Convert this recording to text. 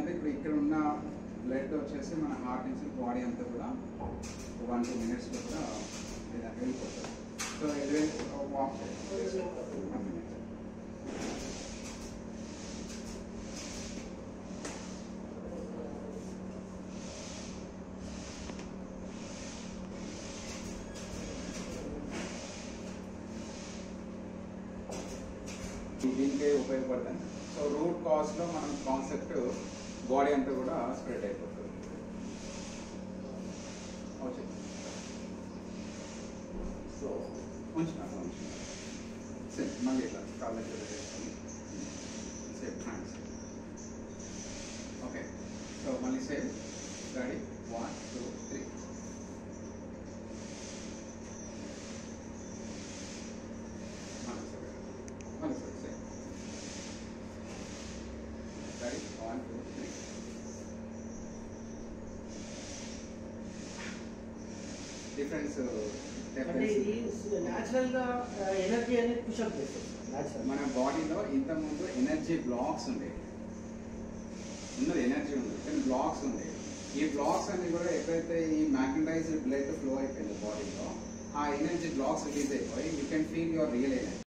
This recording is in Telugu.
ఏంటంటే ఇప్పుడు ఇక్కడ ఉన్న బ్లడ్ వచ్చేసి మన హార్ట్ నుంచి బాడీ అంతా కూడా వన్ టూ మినిట్స్లో కూడా ఇలా వెళ్ళిపోతుంది సో ఎలివే వాక్ చేయాలి వన్ మినిట్ దీనికే ఉపయోగపడుతుంది సో రూట్ కాజ్ లో మనం కాన్సెప్ట్ బాడీ అంతా కూడా స్ప్రెడ్ అయిపోతుంది ఓకే సో ఉంచున్నాను ఉంచున్నాను సరే మళ్ళీ ఇట్లా కాళ్ళ చేతులు వేసుకొని సేమ్ హ్యాండ్స్ ఓకే సో మళ్ళీ same ready one two three మళ్ళీ సార్ మళ్ళీ sir same ready one two three difference అంటే ఇది న్యాచురల్ గా ఎనర్జీ అనేది పుషప్ చేస్తుంది న్యాచురల్ మన బాడీలో ఇంతకుముందు ఎనర్జీ బ్లాక్స్ ఉండేవి ఉన్నది ఎనర్జీ ఉంది కానీ బ్లాక్స్ ఉండేవి ఈ బ్లాక్స్ అన్ని కూడా ఎప్పుడైతే ఈ మ్యాగ్నటైజ్డ్ బ్లడ్ ఫ్లో అయిపోయింది బాడీలో ఆ ఎనర్జీ బ్లాక్స్ రిలీజ్ అయిపోయి you can feel your real energy